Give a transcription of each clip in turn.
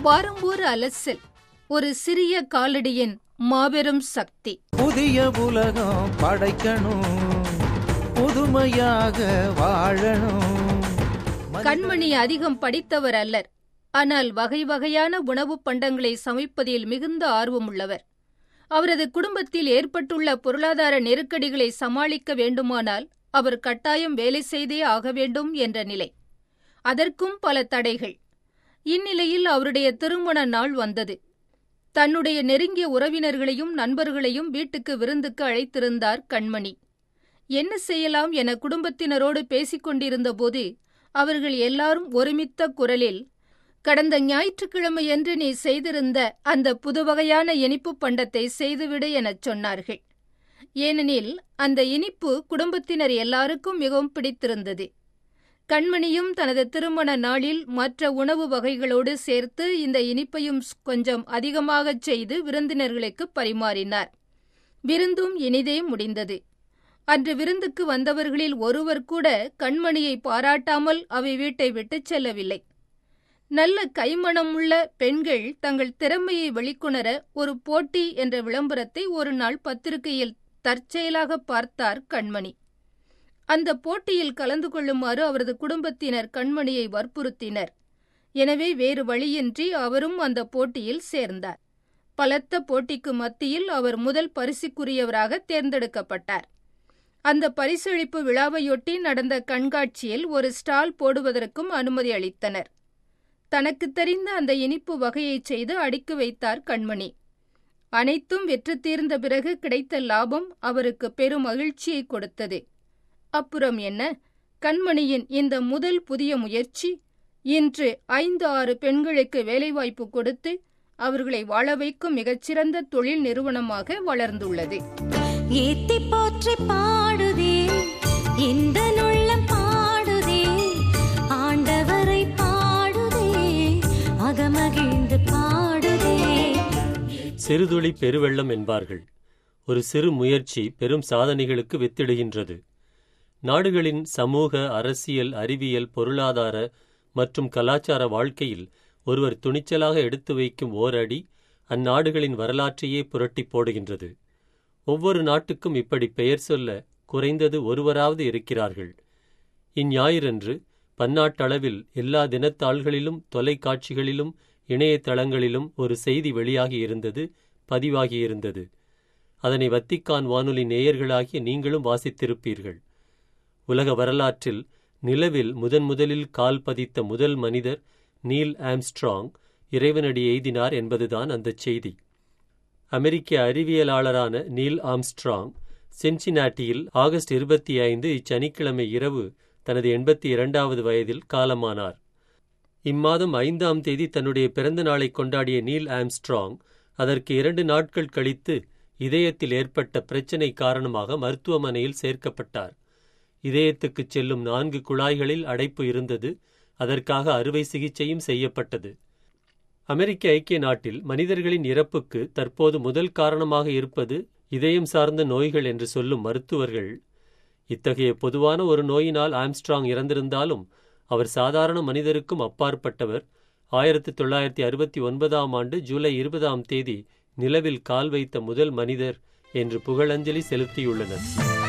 வாரம் ஒரு அலசல் ஒரு சிறிய காலடியின் மாபெரும் சக்தி புதிய உலகம் படைக்கணும் புதுமையாக வாழணும் கண்மணி அதிகம் படித்தவர் அல்லர் ஆனால் வகை வகையான உணவுப் பண்டங்களை சமைப்பதில் மிகுந்த ஆர்வமுள்ளவர் அவரது குடும்பத்தில் ஏற்பட்டுள்ள பொருளாதார நெருக்கடிகளை சமாளிக்க வேண்டுமானால் அவர் கட்டாயம் வேலை செய்தே ஆக வேண்டும் என்ற நிலை அதற்கும் பல தடைகள் இந்நிலையில் அவருடைய திருமண நாள் வந்தது தன்னுடைய நெருங்கிய உறவினர்களையும் நண்பர்களையும் வீட்டுக்கு விருந்துக்கு அழைத்திருந்தார் கண்மணி என்ன செய்யலாம் என குடும்பத்தினரோடு பேசிக் கொண்டிருந்தபோது அவர்கள் எல்லாரும் ஒருமித்த குரலில் கடந்த ஞாயிற்றுக்கிழமையன்று நீ செய்திருந்த அந்த புதுவகையான இனிப்புப் பண்டத்தை செய்துவிடு எனச் சொன்னார்கள் ஏனெனில் அந்த இனிப்பு குடும்பத்தினர் எல்லாருக்கும் மிகவும் பிடித்திருந்தது கண்மணியும் தனது திருமண நாளில் மற்ற உணவு வகைகளோடு சேர்த்து இந்த இனிப்பையும் ஸ்- கொஞ்சம் அதிகமாகச் செய்து விருந்தினர்களுக்கு பரிமாறினார் விருந்தும் இனிதே முடிந்தது அன்று விருந்துக்கு வந்தவர்களில் ஒருவர் கூட கண்மணியை பாராட்டாமல் அவை வீட்டை விட்டுச் செல்லவில்லை நல்ல கைமணமுள்ள பெண்கள் தங்கள் திறமையை வெளிக்கொணர ஒரு போட்டி என்ற விளம்பரத்தை ஒரு நாள் பத்திரிகையில் தற்செயலாக பார்த்தார் கண்மணி அந்த போட்டியில் கலந்து கொள்ளுமாறு அவரது குடும்பத்தினர் கண்மணியை வற்புறுத்தினர் எனவே வேறு வழியின்றி அவரும் அந்த போட்டியில் சேர்ந்தார் பலத்த போட்டிக்கு மத்தியில் அவர் முதல் பரிசுக்குரியவராக தேர்ந்தெடுக்கப்பட்டார் அந்த பரிசளிப்பு விழாவையொட்டி நடந்த கண்காட்சியில் ஒரு ஸ்டால் போடுவதற்கும் அனுமதி அளித்தனர் தனக்கு தெரிந்த அந்த இனிப்பு வகையைச் செய்து அடுக்கி வைத்தார் கண்மணி அனைத்தும் வெற்றி தீர்ந்த பிறகு கிடைத்த லாபம் அவருக்கு பெரும் மகிழ்ச்சியை கொடுத்தது அப்புறம் என்ன கண்மணியின் இந்த முதல் புதிய முயற்சி இன்று ஐந்து ஆறு பெண்களுக்கு வேலைவாய்ப்பு கொடுத்து அவர்களை வாழ வைக்கும் மிகச்சிறந்த தொழில் நிறுவனமாக வளர்ந்துள்ளது ஏத்தி போற்றி பாடுதே இந்த நுள்ளம் பாடுதே ஆண்டவரை பாடுதே அகமகிழ்ந்து பாடுதே சிறுதுளி பெருவெள்ளம் என்பார்கள் ஒரு சிறு முயற்சி பெரும் சாதனைகளுக்கு வித்திடுகின்றது நாடுகளின் சமூக அரசியல் அறிவியல் பொருளாதார மற்றும் கலாச்சார வாழ்க்கையில் ஒருவர் துணிச்சலாக எடுத்து வைக்கும் ஓர் அடி அந்நாடுகளின் வரலாற்றையே புரட்டிப் போடுகின்றது ஒவ்வொரு நாட்டுக்கும் இப்படி பெயர் சொல்ல குறைந்தது ஒருவராவது இருக்கிறார்கள் இஞ்ஞாயிறன்று பன்னாட்டளவில் எல்லா தினத்தாள்களிலும் தொலைக்காட்சிகளிலும் இணையதளங்களிலும் ஒரு செய்தி வெளியாகியிருந்தது பதிவாகியிருந்தது அதனை வத்திக்கான் வானொலி நேயர்களாகிய நீங்களும் வாசித்திருப்பீர்கள் உலக வரலாற்றில் நிலவில் முதன் முதலில் கால் பதித்த முதல் மனிதர் நீல் ஆம்ஸ்ட்ராங் இறைவனடி எய்தினார் என்பதுதான் அந்தச் செய்தி அமெரிக்க அறிவியலாளரான நீல் ஆம்ஸ்ட்ராங் சின்சினாட்டியில் ஆகஸ்ட் இருபத்தி ஐந்து இச்சனிக்கிழமை இரவு தனது எண்பத்தி இரண்டாவது வயதில் காலமானார் இம்மாதம் ஐந்தாம் தேதி தன்னுடைய பிறந்த நாளை கொண்டாடிய நீல் ஆம்ஸ்ட்ராங் அதற்கு இரண்டு நாட்கள் கழித்து இதயத்தில் ஏற்பட்ட பிரச்சினை காரணமாக மருத்துவமனையில் சேர்க்கப்பட்டார் இதயத்துக்குச் செல்லும் நான்கு குழாய்களில் அடைப்பு இருந்தது அதற்காக அறுவை சிகிச்சையும் செய்யப்பட்டது அமெரிக்க ஐக்கிய நாட்டில் மனிதர்களின் இறப்புக்கு தற்போது முதல் காரணமாக இருப்பது இதயம் சார்ந்த நோய்கள் என்று சொல்லும் மருத்துவர்கள் இத்தகைய பொதுவான ஒரு நோயினால் ஆம்ஸ்ட்ராங் இறந்திருந்தாலும் அவர் சாதாரண மனிதருக்கும் அப்பாற்பட்டவர் ஆயிரத்தி தொள்ளாயிரத்தி அறுபத்தி ஒன்பதாம் ஆண்டு ஜூலை இருபதாம் தேதி நிலவில் கால் வைத்த முதல் மனிதர் என்று புகழஞ்சலி செலுத்தியுள்ளனர்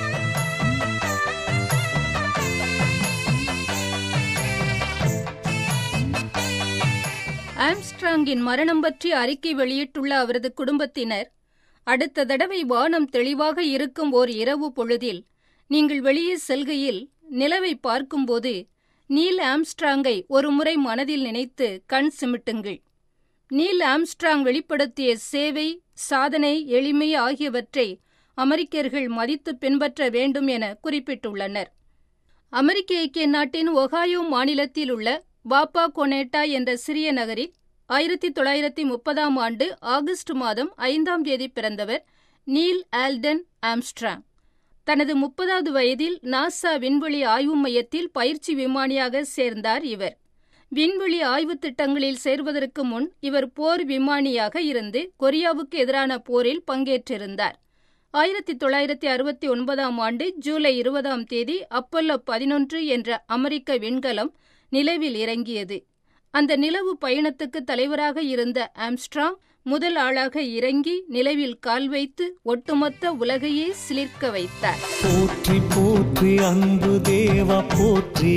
ஆம்ஸ்ட்ராங்கின் மரணம் பற்றி அறிக்கை வெளியிட்டுள்ள அவரது குடும்பத்தினர் அடுத்த தடவை வானம் தெளிவாக இருக்கும் ஓர் இரவு பொழுதில் நீங்கள் வெளியே செல்கையில் நிலவை பார்க்கும்போது நீல் ஆம்ஸ்ட்ராங்கை ஒருமுறை மனதில் நினைத்து கண் சிமிட்டுங்கள் நீல் ஆம்ஸ்ட்ராங் வெளிப்படுத்திய சேவை சாதனை எளிமை ஆகியவற்றை அமெரிக்கர்கள் மதித்து பின்பற்ற வேண்டும் என குறிப்பிட்டுள்ளனர் அமெரிக்க ஐக்கிய நாட்டின் ஒகாயோ மாநிலத்தில் உள்ள பாப்பா கொனேட்டா என்ற சிறிய நகரில் ஆயிரத்தி தொள்ளாயிரத்தி முப்பதாம் ஆண்டு ஆகஸ்ட் மாதம் ஐந்தாம் தேதி பிறந்தவர் நீல் ஆல்டன் ஆம்ஸ்ட்ராங் தனது முப்பதாவது வயதில் நாசா விண்வெளி ஆய்வு மையத்தில் பயிற்சி விமானியாக சேர்ந்தார் இவர் விண்வெளி ஆய்வுத் திட்டங்களில் சேர்வதற்கு முன் இவர் போர் விமானியாக இருந்து கொரியாவுக்கு எதிரான போரில் பங்கேற்றிருந்தார் ஆயிரத்தி தொள்ளாயிரத்தி அறுபத்தி ஒன்பதாம் ஆண்டு ஜூலை இருபதாம் தேதி அப்பல்லோ பதினொன்று என்ற அமெரிக்க விண்கலம் நிலவில் இறங்கியது அந்த நிலவு பயணத்துக்கு தலைவராக இருந்த ஆம்ஸ்ட்ராங் முதல் ஆளாக இறங்கி நிலவில் கால் வைத்து ஒட்டுமொத்த உலகையே சிலிர்க்க வைத்தார் போற்றி போற்றி அன்பு தேவா போற்றி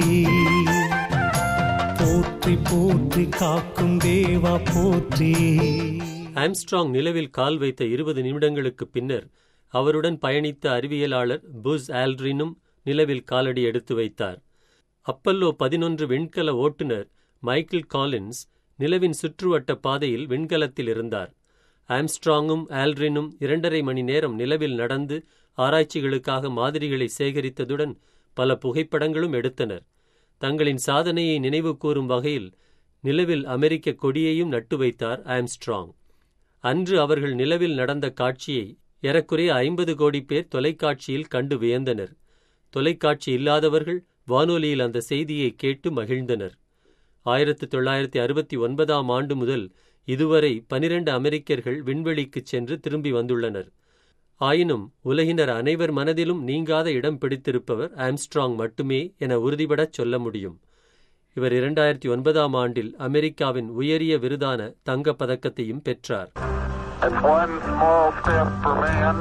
போற்றி போற்றி காக்கும் தேவா போற்றி ஆம்ஸ்ட்ராங் நிலவில் கால் வைத்த இருபது நிமிடங்களுக்குப் பின்னர் அவருடன் பயணித்த அறிவியலாளர் புஸ் ஆல்ட்ரினும் நிலவில் காலடி எடுத்து வைத்தார் அப்பல்லோ பதினொன்று விண்கல ஓட்டுநர் மைக்கேல் காலின்ஸ் நிலவின் சுற்றுவட்ட பாதையில் விண்கலத்தில் இருந்தார் ஆம்ஸ்ட்ராங்கும் ஆல்ட்ரினும் இரண்டரை மணி நேரம் நிலவில் நடந்து ஆராய்ச்சிகளுக்காக மாதிரிகளை சேகரித்ததுடன் பல புகைப்படங்களும் எடுத்தனர் தங்களின் சாதனையை நினைவு கூறும் வகையில் நிலவில் அமெரிக்க கொடியையும் நட்டு வைத்தார் ஆம்ஸ்ட்ராங் அன்று அவர்கள் நிலவில் நடந்த காட்சியை ஏறக்குறைய ஐம்பது கோடி பேர் தொலைக்காட்சியில் கண்டு வியந்தனர் தொலைக்காட்சி இல்லாதவர்கள் வானொலியில் அந்த செய்தியை கேட்டு மகிழ்ந்தனர் ஆயிரத்து தொள்ளாயிரத்தி அறுபத்தி ஒன்பதாம் ஆண்டு முதல் இதுவரை பனிரெண்டு அமெரிக்கர்கள் விண்வெளிக்குச் சென்று திரும்பி வந்துள்ளனர் ஆயினும் உலகினர் அனைவர் மனதிலும் நீங்காத இடம் பிடித்திருப்பவர் ஆம்ஸ்ட்ராங் மட்டுமே என உறுதிபடச் சொல்ல முடியும் இவர் இரண்டாயிரத்தி ஒன்பதாம் ஆண்டில் அமெரிக்காவின் உயரிய விருதான தங்கப் பதக்கத்தையும் பெற்றார் It's one small step for man,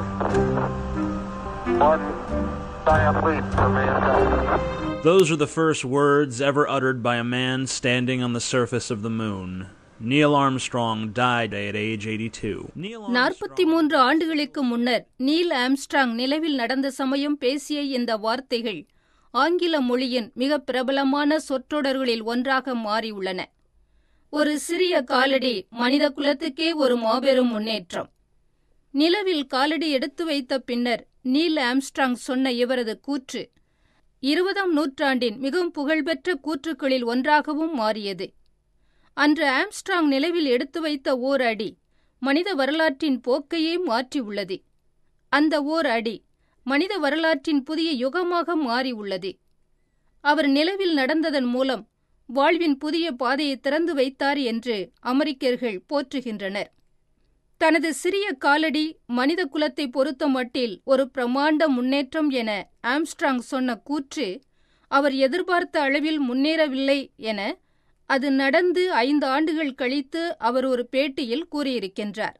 one giant leap for mankind. Those are the first words ever uttered by a man standing on the surface of the moon. Neil Armstrong died at age 82. Neil நாற்பத்தி மூன்று ஆண்டுகளுக்கு முன்னர் Neil Armstrong நிலவில் நடந்த சமயம் பேசிய இந்த வார்த்தைகள் ஆங்கில மொழியின் மிக பிரபலமான சொற்றொடர்களில் ஒன்றாக மாறியுள்ளன ஒரு சிறிய காலடி மனித குலத்துக்கே ஒரு மாபெரும் முன்னேற்றம் நிலவில் காலடி எடுத்து வைத்த பின்னர் நீல் ஆம்ஸ்ட்ராங் சொன்ன இவரது கூற்று இருபதாம் நூற்றாண்டின் மிகவும் புகழ்பெற்ற கூற்றுக்களில் ஒன்றாகவும் மாறியது அன்று ஆம்ஸ்ட்ராங் நிலவில் எடுத்து வைத்த ஓர் அடி மனித வரலாற்றின் போக்கையே மாற்றியுள்ளது அந்த ஓர் அடி மனித வரலாற்றின் புதிய யுகமாக மாறியுள்ளது அவர் நிலவில் நடந்ததன் மூலம் வாழ்வின் புதிய பாதையை திறந்து வைத்தார் என்று அமெரிக்கர்கள் போற்றுகின்றனர் தனது சிறிய காலடி மனித குலத்தை பொறுத்த மட்டில் ஒரு பிரமாண்ட முன்னேற்றம் என ஆம்ஸ்ட்ராங் சொன்ன கூற்று அவர் எதிர்பார்த்த அளவில் முன்னேறவில்லை என அது நடந்து ஐந்து ஆண்டுகள் கழித்து அவர் ஒரு பேட்டியில் கூறியிருக்கின்றார்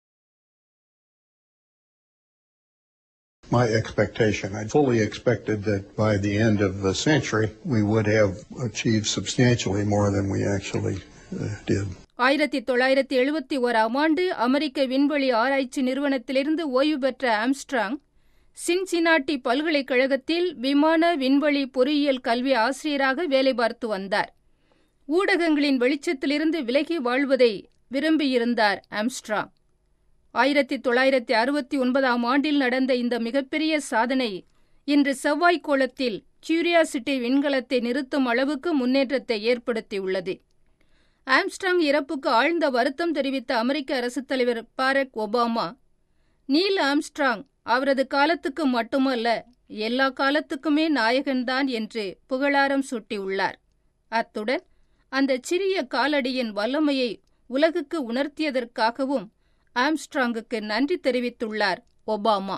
my expectation. I fully expected that by the end of the century, we would have achieved substantially more than we actually uh, did. ஆயிரத்தி தொள்ளாயிரத்தி எழுபத்தி ஓராம் ஆண்டு அமெரிக்க விண்வெளி ஆராய்ச்சி நிறுவனத்திலிருந்து ஓய்வு பெற்ற ஆம்ஸ்ட்ராங் சின்சினாட்டி பல்கலைக்கழகத்தில் விமான விண்வெளி பொறியியல் கல்வி ஆசிரியராக வேலை பார்த்து வந்தார் ஊடகங்களின் வெளிச்சத்திலிருந்து விலகி வாழ்வதை விரும்பியிருந்தார் ஆம்ஸ்ட்ராங் ஆயிரத்தி தொள்ளாயிரத்தி அறுபத்தி ஒன்பதாம் ஆண்டில் நடந்த இந்த மிகப்பெரிய சாதனை இன்று செவ்வாய்க்கோளத்தில் கியூரியாசிட்டி விண்கலத்தை நிறுத்தும் அளவுக்கு முன்னேற்றத்தை ஏற்படுத்தியுள்ளது ஆம்ஸ்ட்ராங் இறப்புக்கு ஆழ்ந்த வருத்தம் தெரிவித்த அமெரிக்க அரசுத் தலைவர் பாரக் ஒபாமா நீல் ஆம்ஸ்ட்ராங் அவரது காலத்துக்கு மட்டுமல்ல எல்லா காலத்துக்குமே நாயகன்தான் என்று புகழாரம் சூட்டியுள்ளார் அத்துடன் அந்த சிறிய காலடியின் வல்லமையை உலகுக்கு உணர்த்தியதற்காகவும் ஆம்ஸ்ட்ராங்குக்கு நன்றி தெரிவித்துள்ளார் ஒபாமா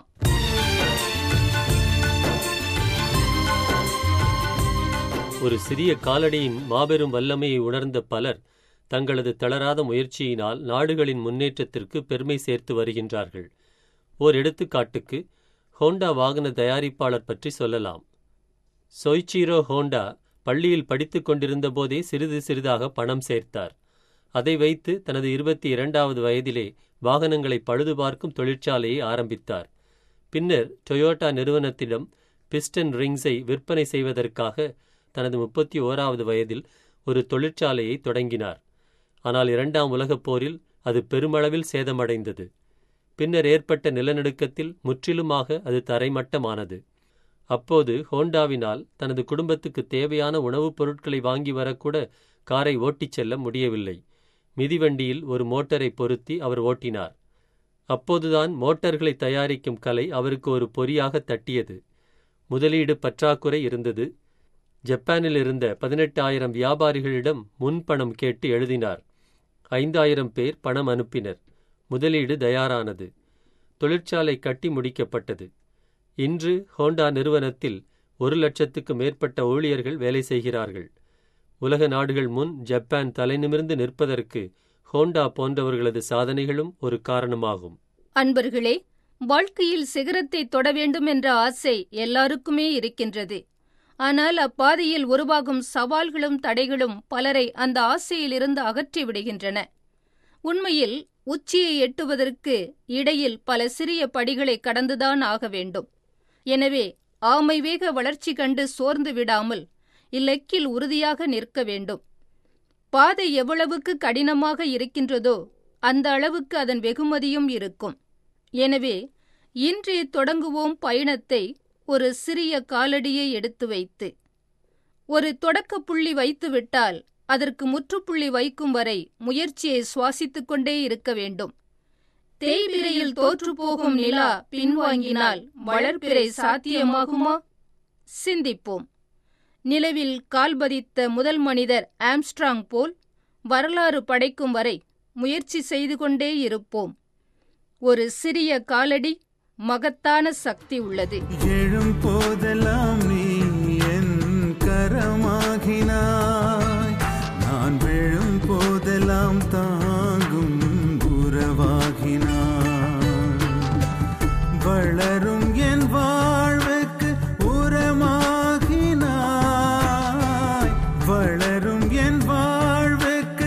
ஒரு சிறிய காலடியின் மாபெரும் வல்லமையை உணர்ந்த பலர் தங்களது தளராத முயற்சியினால் நாடுகளின் முன்னேற்றத்திற்கு பெருமை சேர்த்து வருகின்றார்கள் ஓர் எடுத்துக்காட்டுக்கு ஹோண்டா வாகன தயாரிப்பாளர் பற்றி சொல்லலாம் சொய்சீரோ ஹோண்டா பள்ளியில் படித்துக் கொண்டிருந்த போதே சிறிது சிறிதாக பணம் சேர்த்தார் அதை வைத்து தனது இருபத்தி இரண்டாவது வயதிலே வாகனங்களை பழுதுபார்க்கும் தொழிற்சாலையை ஆரம்பித்தார் பின்னர் டொயோட்டா நிறுவனத்திடம் பிஸ்டன் ரிங்ஸை விற்பனை செய்வதற்காக தனது முப்பத்தி ஓராவது வயதில் ஒரு தொழிற்சாலையை தொடங்கினார் ஆனால் இரண்டாம் உலகப் போரில் அது பெருமளவில் சேதமடைந்தது பின்னர் ஏற்பட்ட நிலநடுக்கத்தில் முற்றிலுமாக அது தரைமட்டமானது அப்போது ஹோண்டாவினால் தனது குடும்பத்துக்கு தேவையான உணவுப் பொருட்களை வாங்கி வரக்கூட காரை ஓட்டிச் செல்ல முடியவில்லை மிதிவண்டியில் ஒரு மோட்டரை பொருத்தி அவர் ஓட்டினார் அப்போதுதான் மோட்டார்களை தயாரிக்கும் கலை அவருக்கு ஒரு பொறியாக தட்டியது முதலீடு பற்றாக்குறை இருந்தது ஜப்பானில் இருந்த பதினெட்டாயிரம் வியாபாரிகளிடம் முன்பணம் கேட்டு எழுதினார் ஐந்தாயிரம் பேர் பணம் அனுப்பினர் முதலீடு தயாரானது தொழிற்சாலை கட்டி முடிக்கப்பட்டது இன்று ஹோண்டா நிறுவனத்தில் ஒரு லட்சத்துக்கு மேற்பட்ட ஊழியர்கள் வேலை செய்கிறார்கள் உலக நாடுகள் முன் ஜப்பான் தலைநிமிர்ந்து நிற்பதற்கு ஹோண்டா போன்றவர்களது சாதனைகளும் ஒரு காரணமாகும் அன்பர்களே வாழ்க்கையில் சிகரத்தை தொட வேண்டும் என்ற ஆசை எல்லாருக்குமே இருக்கின்றது ஆனால் அப்பாதையில் உருவாகும் சவால்களும் தடைகளும் பலரை அந்த ஆசையிலிருந்து அகற்றி விடுகின்றன உண்மையில் உச்சியை எட்டுவதற்கு இடையில் பல சிறிய படிகளை கடந்துதான் ஆக வேண்டும் எனவே ஆமை வேக வளர்ச்சி கண்டு சோர்ந்து விடாமல் இலக்கில் உறுதியாக நிற்க வேண்டும் பாதை எவ்வளவுக்கு கடினமாக இருக்கின்றதோ அந்த அளவுக்கு அதன் வெகுமதியும் இருக்கும் எனவே இன்றே தொடங்குவோம் பயணத்தை ஒரு சிறிய காலடியை எடுத்து வைத்து ஒரு தொடக்க புள்ளி வைத்துவிட்டால் அதற்கு முற்றுப்புள்ளி வைக்கும் வரை முயற்சியை சுவாசித்துக் கொண்டே இருக்க வேண்டும் தேய்பிரையில் தோற்றுப்போகும் நிலா பின்வாங்கினால் வளர்பிறை சாத்தியமாகுமா சிந்திப்போம் நிலவில் கால்பதித்த முதல் மனிதர் ஆம்ஸ்ட்ராங் போல் வரலாறு படைக்கும் வரை முயற்சி செய்து கொண்டே இருப்போம் ஒரு சிறிய காலடி மகத்தான சக்தி உள்ளது எழும் போதெல்லாம் நீ என் கரமாகினாய் நான் விழும் போதெல்லாம் தாங்கும் உறவாகினாய் வளரும் என் வாழ்வுக்கு உரமாகினாய் வளரும் என் வாழ்வுக்கு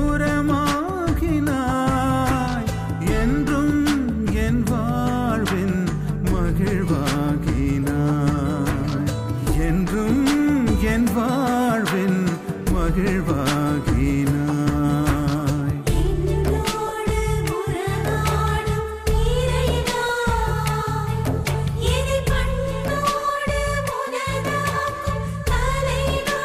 உரமாகினாய் என்றும் என் வாழ்வின் மகிழ்வாகினாய் என்றும் என் வாழ்வின் மகிழ்வாகினாய் என்னோடு உறவாடும் இறைவனாய் இதை பண்ணோடு முனதாக்கும் தலைவா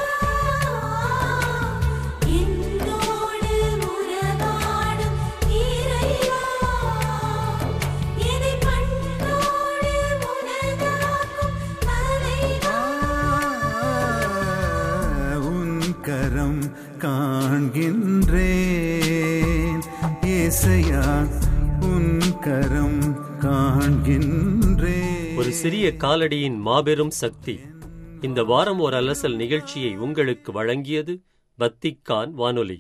என்னோடு உறவாடும் இறைவா இதை பண்ணோடு முனதாக்கும் தலைவா உன் கரம் காண்கின்றேன் ஏசையா உன் கரம் காண்கின்றேன் ஒரு சிறிய காலடியின் மாபெரும் சக்தி இந்த வாரம் ஒரு அலசல் நிகழ்ச்சியை உங்களுக்கு வழங்கியது வத்திக்கான் வானொலி